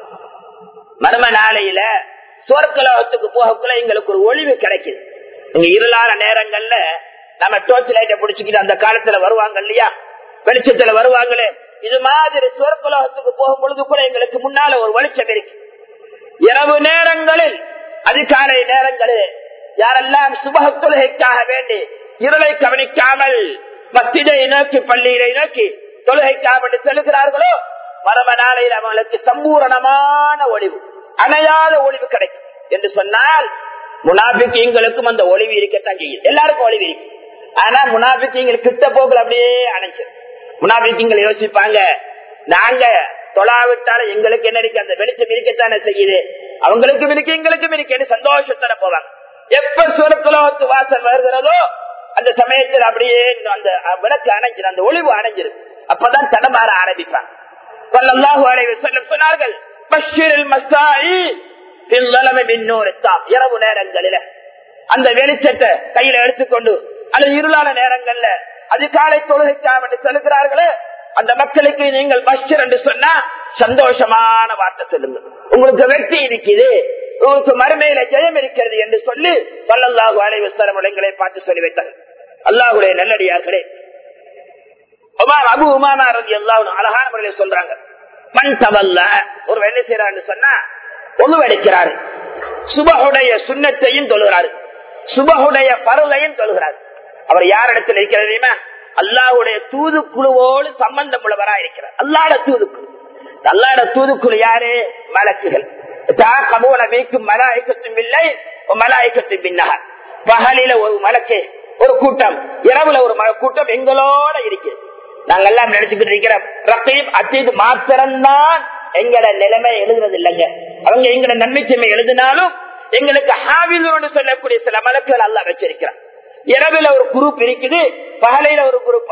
மர்ம நாளையில சொர்க்கலோகத்துக்கு போகக்குள்ள எங்களுக்கு ஒரு ஒளிவு கிடைக்குது இங்க இருளான நேரங்கள்ல நம்ம டோர்ச் லைட்டை பிடிச்சிக்கிட்டு அந்த காலத்துல வருவாங்க இல்லையா வெளிச்சத்துல வருவாங்களே இது மாதிரி சொர்க்கலோகத்துக்கு போகும் பொழுது கூட எங்களுக்கு முன்னால ஒரு வெளிச்சம் இருக்கு இரவு நேரங்களில் அதிகாலை நேரங்களில் யாரெல்லாம் சுபக தொழுகைக்காக வேண்டி இருளை கவனிக்காமல் மத்திதை நோக்கி பள்ளியிலை நோக்கி தொழுகைக்காக வேண்டி செல்கிறார்களோ மரப நாளையில் அவங்களுக்கு சம்பூரணமான ஒளிவு அணையாத ஒளிவு கிடைக்கும் என்று சொன்னால் முனாபிக்கங்களுக்கும் அந்த ஒளிவு இருக்கத்தான் செய்யும் எல்லாருக்கும் ஒளிவு இருக்கு ஆனா முனாபிக்கங்கள் கிட்ட போகல அப்படியே அணைச்சு முனாபிக்கங்கள் யோசிப்பாங்க நாங்க தொழாவிட்டாலும் எங்களுக்கு என்ன இருக்கு அந்த வெளிச்சம் இருக்கத்தானே செய்யுது அவங்களுக்கும் இருக்கு எங்களுக்கும் இருக்கு சந்தோஷத்தோட போவாங்க எப்ப சுரக்குலோத்து வாசல் வருகிறதோ அந்த சமயத்தில் அப்படியே அந்த விளக்கு அணைஞ்சிரு அந்த ஒளிவு அணைஞ்சிரு அப்பதான் தடமாற ஆரம்பிப்பாங்க சொல்லல்லாஹு அலைஹி வஸல்லம் சொன்னார்கள் பஷ்ஷிரில் மஸ்தாயி ஃபில் ظلم بالنور التام இரவு நேரங்களில அந்த வெளிச்சத்தை கையில எடுத்துக்கொண்டு அல்லது இருளான நேரங்கள்ல அதிகாலை தொழுகைக்காக என்று செலுகிறார்களே அந்த மக்களுக்கு நீங்கள் பஷ்ஷர் என்று சொன்னா சந்தோஷமான வார்த்தை சொல்லுங்க உங்களுக்கு வெற்றி இருக்குது உங்களுக்கு மறுமையில ஜெயம் இருக்கிறது என்று சொல்லி சொல்லல்லாஹு அலைஹி வஸல்லம் எங்களை பார்த்து சொல்லி வைத்தார்கள் அல்லாஹுடைய நல்லடியார்களே உமார் அபு உமாமா ரதி அல்லாஹ் அழகான முறையில் சொல்றாங்க மண் தவல்ல ஒரு என்ன செய்யறாரு சொன்னா ஒழுவெடுக்கிறாரு சுபகுடைய சுண்ணத்தையும் தொழுகிறாரு சுபகுடைய பருளையும் தொழுகிறார் அவர் யாரிடத்தில் இருக்கிறது தெரியுமா அல்லாஹுடைய தூதுக்குழுவோடு சம்பந்தம் உள்ளவரா இருக்கிறார் அல்லாட தூதுக்குழு அல்லாட தூதுக்குழு யாரு மலக்குகள் வீக்கும் மலாய்க்கத்தும் இல்லை மலாய்க்கத்தும் பின்னகர் பகலில ஒரு மலக்கு ஒரு கூட்டம் இரவுல ஒரு கூட்டம் எங்களோட இருக்கு நாங்க எல்லாம் நினைச்சுக்கிட்டு இருக்கிறோம் ரத்தீப் அத்தீது மாத்திரம்தான் எங்கட நிலைமை எழுதுறது இல்லைங்க அவங்க எங்கட நன்மைத்தன்மை எழுதினாலும் எங்களுக்கு ஹாவிலோடு சொல்லக்கூடிய சில மலக்குகள் அல்ல வச்சிருக்கிறோம் இரவுல ஒரு குரூப் இருக்குது பகலையில ஒரு குரூப்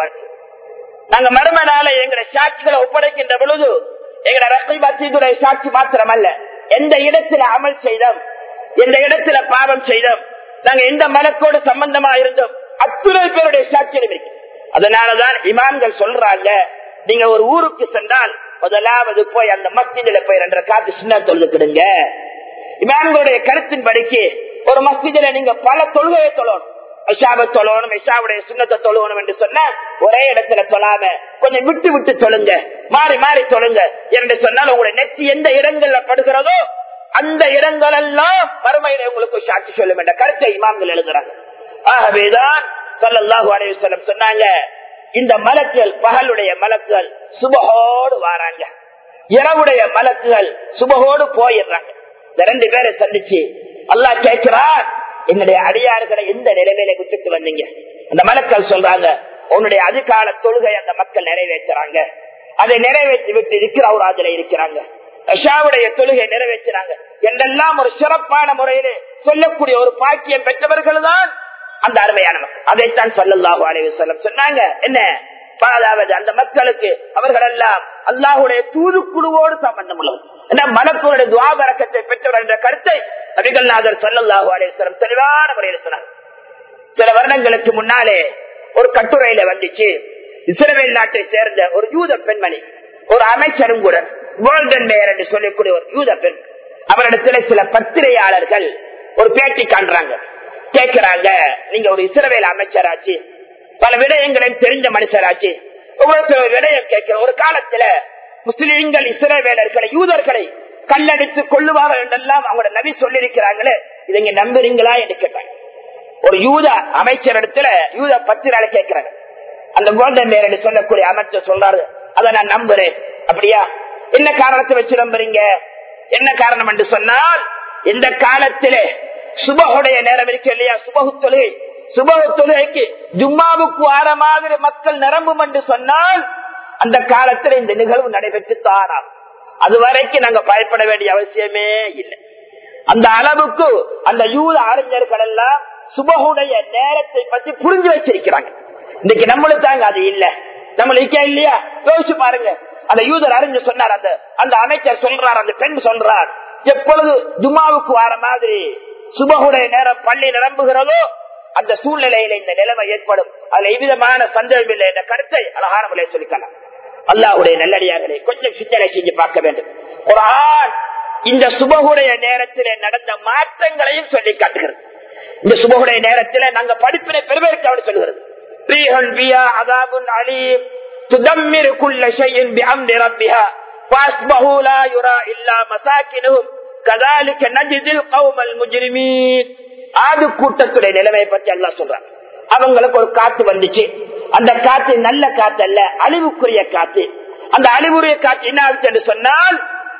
நாங்க மறுமனால எங்களை சாட்சிகளை ஒப்படைக்கின்ற பொழுது எங்களை ரசீபாத்தியுடைய சாட்சி மாத்திரம் அல்ல எந்த இடத்துல அமல் செய்தோம் எந்த இடத்துல பாவம் செய்தோம் நாங்க எந்த மலக்கோடு சம்பந்தமா இருந்தோம் அத்துணை பேருடைய சாட்சியம் இருக்கு அதனாலதான் இமாம்கள் சொல்றாங்க நீங்க ஒரு ஊருக்கு சென்றால் முதலாவது போய் அந்த மஸ்ஜிதில போய் ரெண்டரை காத்து சின்ன தொழுதுக்கிடுங்க இமாம்களுடைய கருத்தின் படிக்கு ஒரு மஸ்ஜிதில நீங்க பல தொழுகையை தொழணும் ஐஷாவை தொழணும் ஐஷாவுடைய சுண்ணத்தை தொழுவணும் என்று சொன்ன ஒரே இடத்துல தொழாம கொஞ்சம் விட்டு விட்டு தொழுங்க மாறி மாறி தொழுங்க என்று சொன்னால் உங்களுடைய நெத்தி எந்த இடங்கள்ல படுகிறதோ அந்த இடங்கள் எல்லாம் மறுமையில உங்களுக்கு சாட்சி சொல்லும் என்ற கருத்தை இமாம்கள் எழுதுறாங்க ஆகவேதான் சல்லாஹூ அலையம் சொன்னாங்க இந்த மலக்குகள் பகலுடைய மலக்குகள் சுபகோடு வாராங்க இரவுடைய மலக்குகள் சுபகோடு போயிடுறாங்க இந்த ரெண்டு பேரை சந்திச்சு அல்லா கேட்கிறார் என்னுடைய அடியார்களை எந்த நிலைமையில விட்டுட்டு வந்தீங்க அந்த மலக்கள் சொல்றாங்க உன்னுடைய அதிகால தொழுகை அந்த மக்கள் நிறைவேற்றுறாங்க அதை நிறைவேற்றி விட்டு இருக்கிற அதுல இருக்கிறாங்க ஷாவுடைய தொழுகை நிறைவேற்றினாங்க என்றெல்லாம் ஒரு சிறப்பான முறையிலே சொல்லக்கூடிய ஒரு பாக்கியம் பெற்றவர்கள் தான் அந்த அருமையான மக்கள் அதைத்தான் சொல்லல்லாஹு அலைவசல்லம் சொன்னாங்க என்ன அதாவது அந்த மக்களுக்கு அவர்கள் எல்லாம் அல்லாஹுடைய தூதுக்குழுவோடு சம்பந்தம் உள்ளவர் ஏன்னா மலக்குடைய துவாபரக்கத்தை பெற்றவர் என்ற கருத்தை நபிகள்நாதர் சல்லல்லாஹு அலைவசலம் தெளிவான முறையில் சொன்னார் சில வருடங்களுக்கு முன்னாலே ஒரு கட்டுரையில வந்துச்சு இஸ்ரேல் நாட்டை சேர்ந்த ஒரு யூத பெண்மணி ஒரு அமைச்சரும் கூட கோல்டன் மேயர் என்று சொல்லக்கூடிய ஒரு யூத பெண் அவரிடத்துல சில பத்திரிகையாளர்கள் ஒரு பேட்டி காண்றாங்க கேட்கிறாங்க நீங்க ஒரு இஸ்ரவேல் அமைச்சராச்சு பல விடயங்களையும் தெரிஞ்ச மனுஷராச்சு உங்களுக்கு ஒரு விடயம் கேட்கிற ஒரு காலத்துல முஸ்லிம்கள் இஸ்ரவேலர்களை யூதர்களை கல்லடித்து கொள்ளுவார்கள் என்றெல்லாம் அவங்களோட நபி சொல்லியிருக்கிறாங்களே இதை நீங்க நம்புறீங்களா என்று கேட்டாங்க ஒரு யூத அமைச்சர் இடத்துல யூத பத்திரால கேட்கிறாங்க அந்த கோல்டன் மேரன் சொல்லக்கூடிய அமைச்சர் சொல்றாரு அதை நான் நம்புறேன் அப்படியா என்ன காரணத்தை வச்சு நம்புறீங்க என்ன காரணம் என்று சொன்னால் இந்த காலத்திலே சுபகுடைய நேரம் இருக்கு இல்லையா சுபகு தொழுகை சுபகு தொழுகைக்கு ஜும்மாவுக்கு வார மாதிரி மக்கள் நிரம்பும் என்று சொன்னால் அந்த காலத்தில் இந்த நிகழ்வு நடைபெற்று தாராம் அது வரைக்கும் நாங்க பயப்பட வேண்டிய அவசியமே இல்லை அந்த அளவுக்கு அந்த யூத அறிஞர்கள் எல்லாம் சுபகுடைய நேரத்தை பத்தி புரிஞ்சு வச்சிருக்கிறாங்க இன்னைக்கு நம்மளுக்கு தாங்க அது இல்ல நம்மளுக்கே இல்லையா யோசிச்சு பாருங்க அந்த யூதர் அறிஞர் சொன்னார் அந்த அந்த அமைச்சர் சொல்றார் அந்த பெண் சொல்றார் எப்பொழுது ஜும்மாவுக்கு வர மாதிரி சுபகுடைய நேரம் பள்ளி நிரம்புகிறதோ அந்த சூழ்நிலையில இந்த நிலைமை ஏற்படும் அதுல எவ்விதமான சந்தேகம் இல்லை என்ற கருத்தை அழகான முறையை சொல்லிக்கலாம் அல்லாஹுடைய நல்லடியார்களை கொஞ்சம் சிந்தனை செஞ்சு பார்க்க வேண்டும் குரான் இந்த சுபகுடைய நேரத்திலே நடந்த மாற்றங்களையும் சொல்லி காட்டுகிறது இந்த சுபகுடைய நேரத்திலே நாங்க படிப்பினை பெருமைக்கு அவர் சொல்கிறது ரீஹன் பியா அதாபுன் அலீம் تدمر كل شيء بأمر ربها فأصبحوا لا يرى إلا مساكنهم كذلك نجد القوم المجرمين ஆது கூட்டத்துடைய நிலைமையை பற்றி எல்லாம் சொல்றாங்க அவங்களுக்கு ஒரு காத்து வந்துச்சு அந்த காத்து நல்ல காத்து அல்ல அழிவுக்குரிய காத்து அந்த அழிவுரிய காத்து என்ன ஆச்சு என்று சொன்னால்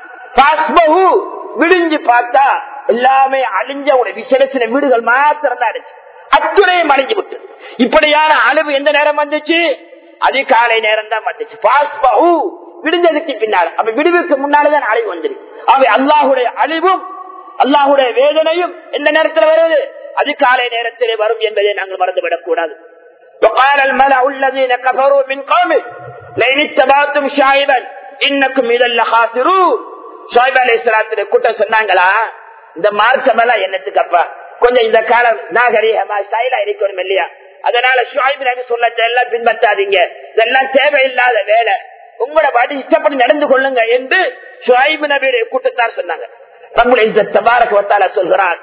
விடிஞ்சு பார்த்தா எல்லாமே அழிஞ்ச ஒரு விசேஷ வீடுகள் மாத்திரம் தான் இருந்துச்சு அத்துணையும் அழிஞ்சு விட்டு இப்படியான அழிவு எந்த நேரம் வந்துச்சு அதிகாலை நேரம் தான் வந்துச்சு பாஸ்பஹு விடுஞ்சதுக்கு பின்னால் அப்ப விடுவுக்கு முன்னால்தான் அழிவு வந்துருக்கு அவை அல்லாஹுடைய அழிவும் அல்லாஹுடைய வேதனையும் எந்த நேரத்தில் வருவது அதிகாலை நேரத்திலே வரும் என்பதை நாங்கள் மறந்துவிடக் கூடாது وقال الملأ الذين كفروا من قومه لئن اتبعتم شعيبا انكم اذا لخاسرون ஷாயிப் அலி இஸ்லாத்துடைய கூட்டம் சொன்னாங்களா இந்த மார்க்கம் எல்லாம் என்னத்துக்கப்பா கொஞ்சம் இந்த காலம் நாகரீகமா ஸ்டைலா இருக்கணும் இல்லையா அதனால ஷாயிப் நபி சொல்லத்தை எல்லாம் பின்பற்றாதீங்க இதெல்லாம் தேவையில்லாத வேலை உங்களோட பாடி இஷ்டப்படி நடந்து கொள்ளுங்க என்று ஷாயிப் நபியுடைய கூட்டத்தார் சொன்னாங்க நம்முடைய இந்த தபாரக் வத்தால சொல்கிறார்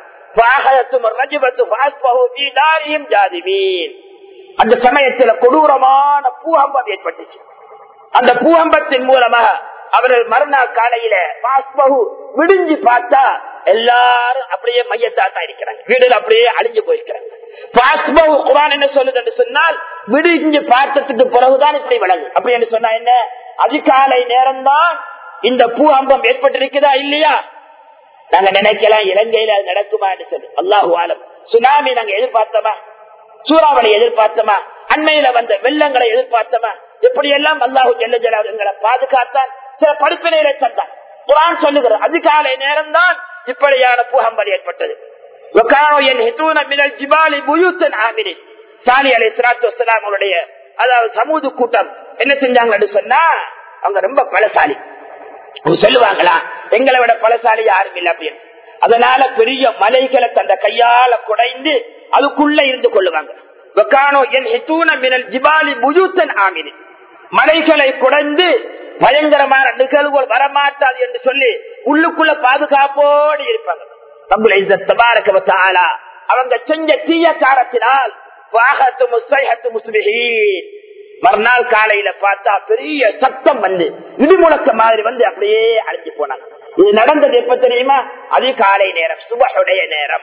அந்த சமயத்தில் கொடூரமான பூகம்பம் ஏற்பட்டுச்சு அந்த பூகம்பத்தின் மூலமாக அவர்கள் மறுநாள் காலையில பாஸ்பகு விடிஞ்சு பார்த்தா எல்லாரும் அப்படியே மையத்தாத்தான் இருக்கிறாங்க வீடுல அப்படியே அழிஞ்சு போயிருக்கிறாங்க பாஸ்பகு குரான் என்ன சொல்லுது என்று சொன்னால் விடிஞ்சு பார்த்ததுக்கு பிறகுதான் இப்படி விளங்கு அப்படி என்று சொன்னா என்ன அதிகாலை நேரம்தான் இந்த பூ அம்பம் ஏற்பட்டிருக்குதா இல்லையா நாங்க நினைக்கலாம் இலங்கையில அது நடக்குமா என்று சொல்லி அல்லாஹு ஆலம் சுனாமி நாங்க எதிர்பார்த்தோமா சூறாவளி எதிர்பார்த்தோமா அண்மையில வந்த வெள்ளங்களை எதிர்பார்த்தோமா எப்படி எல்லாம் அல்லாஹு ஜெல்ல ஜலாவுங்களை பாதுகாத்தான் சில படிப்பினைகளை தந்தான் குரான் சொல்லுகிற அதிகாலை நேரம் தான் இப்படியான பூகம்பல் ஏற்பட்டது சாலி அலி சலாத்து அவருடைய அதாவது சமூக கூட்டம் என்ன செஞ்சாங்கன்னு சொன்னா அவங்க ரொம்ப பலசாலி அவங்க சொல்லுவாங்களா எங்களை விட பலசாலி யாரும் இல்லை அப்படின்னு அதனால பெரிய மலைகளை தந்த கையால குடைந்து அதுக்குள்ள இருந்து கொள்ளுவாங்க மலைகளை குடைந்து பயங்கரமான நிகழ்வுகள் வரமாட்டாது என்று சொல்லி உள்ளுக்குள்ள பாதுகாப்போடு இருப்பாங்க அவங்க செஞ்ச தீய காரத்தினால் மறுநாள் காலையில பார்த்தா பெரிய சத்தம் வந்து இடிமுழக்க மாதிரி வந்து அப்படியே அழிஞ்சு போனாங்க இது நடந்தது எப்ப தெரியுமா அதிகாலை நேரம் சுபகுடைய நேரம்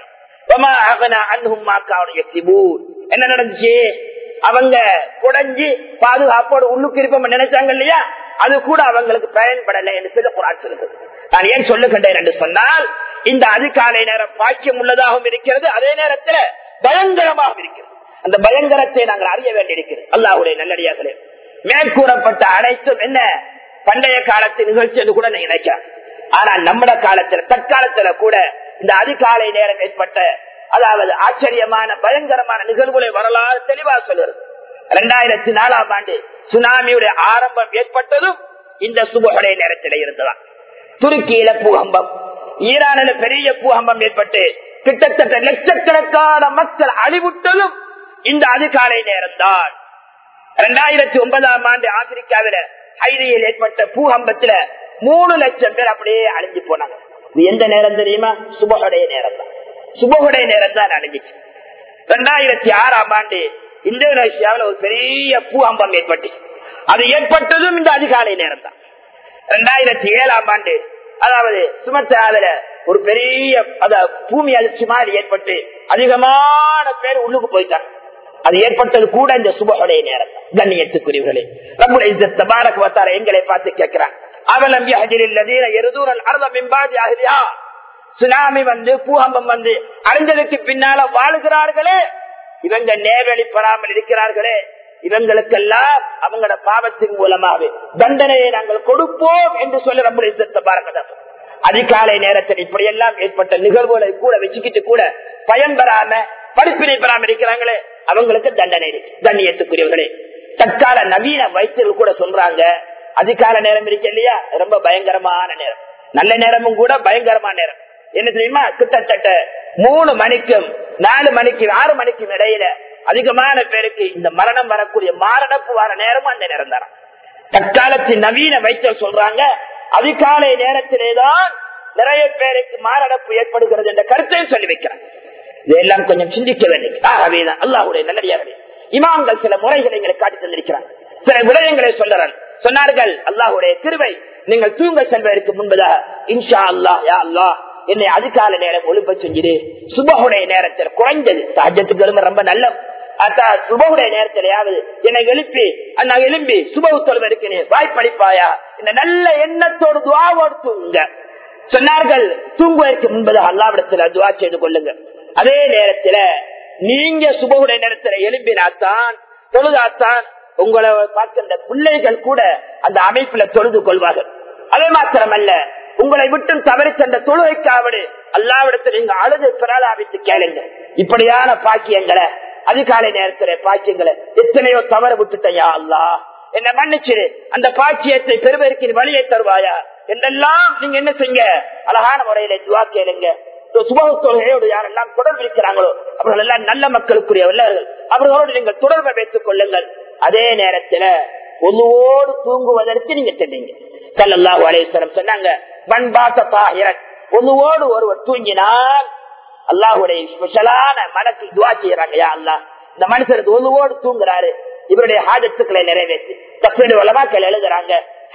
என்ன நடந்துச்சு அவங்க குடஞ்சி பாதுகாப்போடு உள்ளுக்கு இருப்போம் நினைச்சாங்க இல்லையா அது கூட அவங்களுக்கு பயன்படலை என்று சொல்லி குரான் சொல்லுது நான் ஏன் சொல்லுகின்றேன் என்று சொன்னால் இந்த அதிகாலை நேரம் பாக்கியம் உள்ளதாகவும் இருக்கிறது அதே நேரத்தில் பயங்கரமாகவும் இருக்கிறது அந்த பயங்கரத்தை நாங்கள் அறிய வேண்டியிருக்கிறது அல்லாஹுடைய நல்லடியார்களே மேற்கூறப்பட்ட அனைத்தும் என்ன பண்டைய காலத்து நிகழ்ச்சி என்று கூட நீங்க நினைக்கலாம் ஆனால் நம்மட காலத்துல தற்காலத்துல கூட இந்த அதிகாலை நேரம் ஏற்பட்ட அதாவது ஆச்சரியமான பயங்கரமான நிகழ்வுகளை வரலாறு தெளிவாக சொல்கிறது இரண்டாயிரத்தி நாலாம் ஆண்டு சுனாமியுடைய ஆரம்பம் ஏற்பட்டதும் இந்த சுபகுடைய நேரத்தில் இருந்ததான் துருக்கியில பூகம்பம் ஈரானில பெரிய பூகம்பம் ஏற்பட்டு கிட்டத்தட்ட லட்சக்கணக்கான மக்கள் அழிவுட்டதும் இந்த அதிகாலை நேரம் தான் இரண்டாயிரத்தி ஒன்பதாம் ஆண்டு ஆப்பிரிக்காவில ஹைரியில் ஏற்பட்ட பூகம்பத்துல மூணு லட்சம் பேர் அப்படியே அழிஞ்சு போனாங்க இது எந்த நேரம் தெரியுமா சுபகுடைய நேரம் தான் சுபகுடைய நேரம் தான் அழிஞ்சிச்சு இரண்டாயிரத்தி ஆறாம் ஆண்டு இந்தோனேஷியாவில் ஒரு பெரிய பூகம்பம் ஏற்பட்டுச்சு அது ஏற்பட்டதும் இந்த அதிகாலை நேரம் தான் இரண்டாயிரத்தி ஏழாம் ஆண்டு அதாவது சுமத்ராவில ஒரு பெரிய பூமி அதிர்ச்சி மாதிரி ஏற்பட்டு அதிகமான பேர் உள்ளுக்கு போயிட்டாங்க அது ஏற்பட்டது கூட இந்த சுபகுடைய நேரம் கண்ணியத்துக்குரியவர்களே நம்முடைய தபாரக் வத்தார எங்களை பார்த்து கேட்கிறான் அவலம் எருதூரல் அர்த மிம்பாதி ஆகியா சுனாமி வந்து பூகம்பம் வந்து அடைஞ்சதுக்கு பின்னால வாழுகிறார்களே இவங்க நேர்வழி பெறாமல் இருக்கிறார்களே இவங்களுக்கெல்லாம் அவங்களோட பாவத்தின் மூலமாகவே தண்டனையை நாங்கள் கொடுப்போம் என்று சொல்லி நம்முடைய பாரகதாசன் அதிகாலை நேரத்தில் இப்படியெல்லாம் ஏற்பட்ட நிகழ்வுகளை கூட வச்சுக்கிட்டு கூட பயன் பெறாம படிப்பினை பெறாம இருக்கிறாங்களே அவங்களுக்கு தண்டனை இருக்கு தண்ணியத்துக்குரியவர்களே தற்கால நவீன வைத்தியர்கள் கூட சொல்றாங்க அதிகால நேரம் இருக்கு இல்லையா ரொம்ப பயங்கரமான நேரம் நல்ல நேரமும் கூட பயங்கரமான நேரம் என்ன தெரியுமா கிட்டத்தட்ட மூணு மணிக்கும் நாலு மணிக்கு ஆறு மணிக்கும் இடையில அதிகமான பேருக்கு இந்த மரணம் வரக்கூடிய மாரடைப்பு வர நேரமும் அந்த நேரம் தான் தற்காலத்தின் நவீன வைத்தியர் சொல்றாங்க அதிகாலை நேரத்திலேதான் நிறைய பேருக்கு மாரடைப்பு ஏற்படுகிறது என்ற கருத்தையும் சொல்லி வைக்கிறாங்க இதெல்லாம் கொஞ்சம் சிந்திக்க வேண்டும் ஆகவேதான் அல்லாஹுடைய நல்லடியார்களே இமாம்கள் சில முறைகளை எங்களை காட்டி தந்திருக்கிறாங்க சில விடயங்களை சொல்லுறான் சொன்னார்கள் அல்லாஹுடைய திருவை நீங்கள் தூங்க செல்வதற்கு முன்பதாக இன்ஷா அல்லாஹ் யா அல்லாஹ் என்னை அதிகால நேரம் ஒழுப்ப செஞ்சிரு சுபகுடைய நேரத்தில் குறைஞ்சது சாஜத்துக்கு எழும்ப ரொம்ப நல்ல அத்தா சுபகுடைய நேரத்திலேயாவது என்னை எழுப்பி நான் எழும்பி சுபகு தொழுவதற்கு வாய்ப்பளிப்பாயா இந்த நல்ல எண்ணத்தோடு துவாவோடு தூங்க சொன்னார்கள் தூங்குவதற்கு முன்பதாக அல்லாவிடத்தில் துவா செய்து கொள்ளுங்க அதே நேரத்துல நீங்க சுபகுடைய நேரத்துல எழும்பினாத்தான் தொழுதாத்தான் உங்களை பார்க்கின்ற பிள்ளைகள் கூட அந்த அமைப்புல தொழுது கொள்வார்கள் அதே மாத்திரமல்ல உங்களை விட்டு தவறி சென்ற தொழுகைக்காவது அல்லாவிடத்தில் நீங்க அழுது பிரலாபித்து கேளுங்க இப்படியான பாக்கியங்களை அதிகாலை நேரத்துல பாக்கியங்களை எத்தனையோ தவறு விட்டுட்டையா அல்லா என்ன மன்னிச்சிரு அந்த பாக்கியத்தை பெறுவதற்கு வழியை தருவாயா என்றெல்லாம் நீங்க என்ன செய்ய அழகான முறையில துவா கேளுங்க சுபகத்தோடு யாரெல்லாம் தொடர்பு இருக்கிறாங்களோ அவர்கள் எல்லாம் நல்ல மக்களுக்குரிய வல்லவர்கள் அவர்களோடு நீங்கள் தொடர்பை வைத்துக் கொள்ளுங்கள் அதே நேரத்துல ஒன்னுவோடு தூங்குவதற்கு நீங்க தெரியுங்க சல்லாஹூ அலேஸ்வரம் சொன்னாங்க பண்பாட்ட தாகிரன் ஒன்னுவோடு ஒருவர் தூங்கினால் அல்லாஹுடைய ஸ்பெஷலான மனக்கு துவா செய்யறாங்க யா அல்லா இந்த மனுஷருக்கு ஒன்னுவோடு தூங்குறாரு இவருடைய ஹாஜத்துக்களை நிறைவேற்றி தப்பீடு வளமாக்கள் எழுதுறாங்க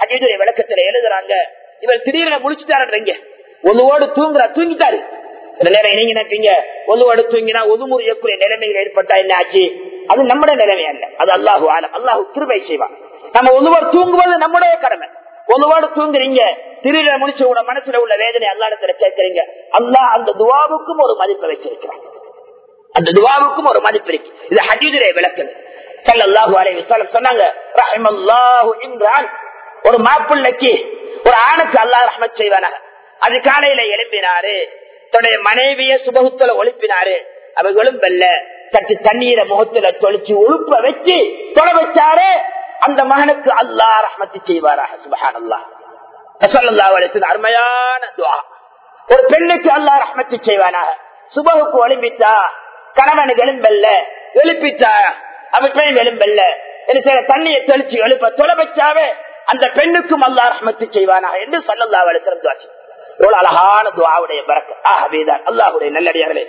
ஹஜீதுடைய விளக்கத்துல எழுதுறாங்க இவர் திடீர்னு முடிச்சுட்டாருன்றீங்க ஒதுவோடு தூங்குறா தூங்கிட்டாரு சில நேரம் நீங்க நினைப்பீங்க ஒதுவோடு தூங்கினா ஒதுமுறையக்கூடிய நிலைமைகள் ஏற்பட்டா என்ன ஆச்சு அது நம்முடைய நிலைமை அல்ல அது அல்லாஹு ஆலம் அல்லாஹு கிருபை செய்வான் நம்ம ஒதுவோடு தூங்குவது நம்முடைய கடமை ஒதுவோடு தூங்குறீங்க திடீர்னு முடிச்ச உட மனசுல உள்ள வேதனை அல்லாடத்துல கேட்கறீங்க அல்லாஹ் அந்த துவாவுக்கும் ஒரு மதிப்பை வச்சிருக்கிறான் அந்த துவாவுக்கும் ஒரு மதிப்பு இருக்கு இது ஹஜீதுடைய விளக்குது சல்லல்லாஹு அலைஹி வஸல்லம் சொன்னாங்க ரஹிமல்லாஹு இம்ரான் ஒரு மாப்பிள்ளைக்கு ஒரு ஆணுக்கு அல்லாஹ் ரஹ்மத் செய்வானாக அது காலையில எழும்பினாரு தன்னுடைய மனைவிய சுபகுத்துல ஒழுப்பினாரு அவர்களும் வெல்ல தட்டு தண்ணீரை முகத்துல தொளிச்சு உழுப்ப வச்சு தொலை வச்சாரு அந்த மகனுக்கு அல்லாஹ் ரஹ்மத்து செய்வாராக சுபஹான் அல்லாஹ் ரசல்லாஹு அலைஹி வஸல்லம் அருமையான துவா ஒரு பெண்ணுக்கு அல்லாஹ் ரஹ்மத்து செய்வானாக சுபகுக்கு ஒளிம்பித்தா கணவனு எழும்பல்ல எழுப்பிட்டா அவற்றையும் எழும்பல்ல தண்ணியை தெளிச்சு எழுப்ப தொலை வச்சாவே அந்த பெண்ணுக்கும் அல்லா ரஹ்மத்து செய்வானா என்று சொல்லல்லா வளர்க்கிறது எவ்வளவு அழகான துவாவுடைய பறக்க ஆகவேதான் அல்லாஹுடைய நல்லடியார்களே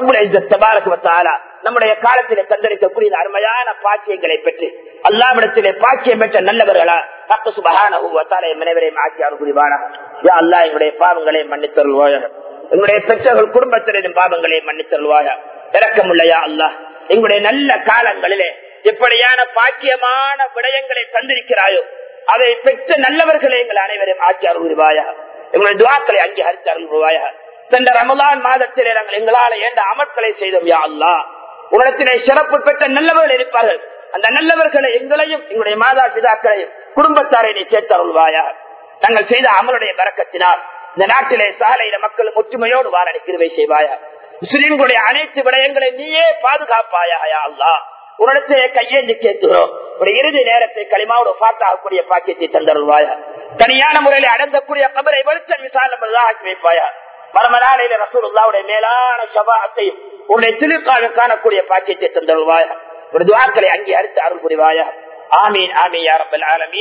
நம்முடைய காலத்திலே தந்தளிக்கக்கூடிய அருமையான பாக்கியங்களை பெற்று அல்லாவிடத்திலே பாக்கியம் பெற்ற நல்லவர்களா பக்க சுபகான மனைவரையும் ஆக்கியார் புரிவானா அல்லா எங்களுடைய பாவங்களை மன்னித்தருள்வாயாக எங்களுடைய பெற்றோர்கள் குடும்பத்தினரின் பாவங்களை மன்னித்தருள்வாயா இறக்கமுள்ளையா அல்லா எங்களுடைய நல்ல காலங்களிலே எப்படியான பாக்கியமான விடயங்களை தந்திருக்கிறாயோ அதை பெற்ற நல்லவர்களை எங்கள் அனைவரையும் ஆக்கி அருள்வாயா எங்களுடைய துவாக்களை அங்கீகரித்து அருள்வாயா சென்ற ரமலான் மாதத்திலே நாங்கள் எங்களால் ஏண்ட அமர்களை செய்தோம் யா அல்லா உலகத்திலே சிறப்பு பெற்ற நல்லவர்கள் இருப்பார்கள் அந்த நல்லவர்களை எங்களையும் எங்களுடைய மாதா பிதாக்களையும் குடும்பத்தாரை நீ சேர்த்து அருள்வாயா நாங்கள் செய்த அமலுடைய பறக்கத்தினால் இந்த நாட்டிலே சாலையில மக்கள் ஒற்றுமையோடு வாழ கிருவை செய்வாயா முஸ்லிம்களுடைய அனைத்து விடயங்களை நீயே பாதுகாப்பாயா அல்லா உன்னிடத்திலே கையேந்தி கேட்கிறோம் ஒரு இறுதி நேரத்தை களிமாவோடு பாட்டாகக்கூடிய பாக்கியத்தை தந்தருள்வாயா தனியான முறையில் அடங்கக்கூடிய கபரை வெளிச்சம் விசாலம் ஆக்கி வைப்பாயா பரமநாளையில ரசூலுல்லாவுடைய மேலான சபாத்தையும் உன்னுடைய திருக்காக காணக்கூடிய பாக்கியத்தை தந்தருள்வாயா ஒரு துவாக்களை அங்கே அறுத்து அருள் புரிவாயா ஆமீன் ஆமீன் யாரப்பல் ஆலமீன்